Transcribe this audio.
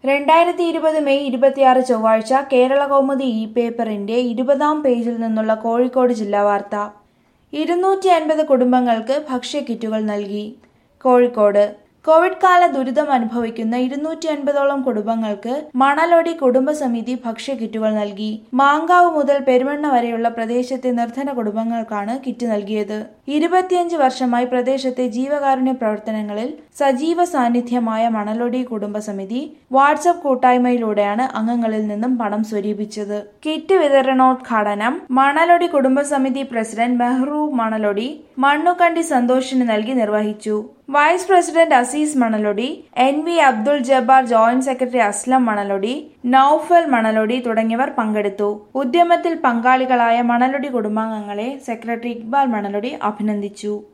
രണ്ടായിരത്തി ഇരുപത് മെയ് ഇരുപത്തിയാറ് ചൊവ്വാഴ്ച കേരള കൗമുദി ഇ പേപ്പറിന്റെ ഇരുപതാം പേജിൽ നിന്നുള്ള കോഴിക്കോട് ജില്ലാ വാർത്ത ഇരുന്നൂറ്റി അൻപത് കുടുംബങ്ങൾക്ക് ഭക്ഷ്യക്കിറ്റുകൾ നൽകി കോഴിക്കോട് കോവിഡ് കാല ദുരിതം അനുഭവിക്കുന്ന ഇരുന്നൂറ്റി അൻപതോളം കുടുംബങ്ങൾക്ക് മണലൊടി കുടുംബസമിതി ഭക്ഷ്യക്കിറ്റുകൾ നൽകി മാങ്കാവ് മുതൽ പെരുമണ്ണ വരെയുള്ള പ്രദേശത്തെ നിർധന കുടുംബങ്ങൾക്കാണ് കിറ്റ് നൽകിയത് ഇരുപത്തിയഞ്ച് വർഷമായി പ്രദേശത്തെ ജീവകാരുണ്യ പ്രവർത്തനങ്ങളിൽ സജീവ സാന്നിധ്യമായ മണലൊടി കുടുംബസമിതി വാട്സപ്പ് കൂട്ടായ്മയിലൂടെയാണ് അംഗങ്ങളിൽ നിന്നും പണം സ്വരൂപിച്ചത് കിറ്റ് വിതരണോദ്ഘാടനം മണലൊടി കുടുംബസമിതി പ്രസിഡന്റ് മെഹ്റൂബ് മണലൊടി മണ്ണുകണ്ടി സന്തോഷിന് നൽകി നിർവഹിച്ചു vice president Azeez Manalodi N V Abdul Jabbar joint secretary Aslam Manalodi Noufal Manalodi തുടങ്ങിയവർ പങ്കെടുത്തു ഉദ്യമത്തിൽ പങ്കാളികളായ മണലൊടി കുടുംബാംഗങ്ങളെ സെക്രട്ടറി ഇക്ബാൽ മണലൊടി അഭിനന്ദിച്ചു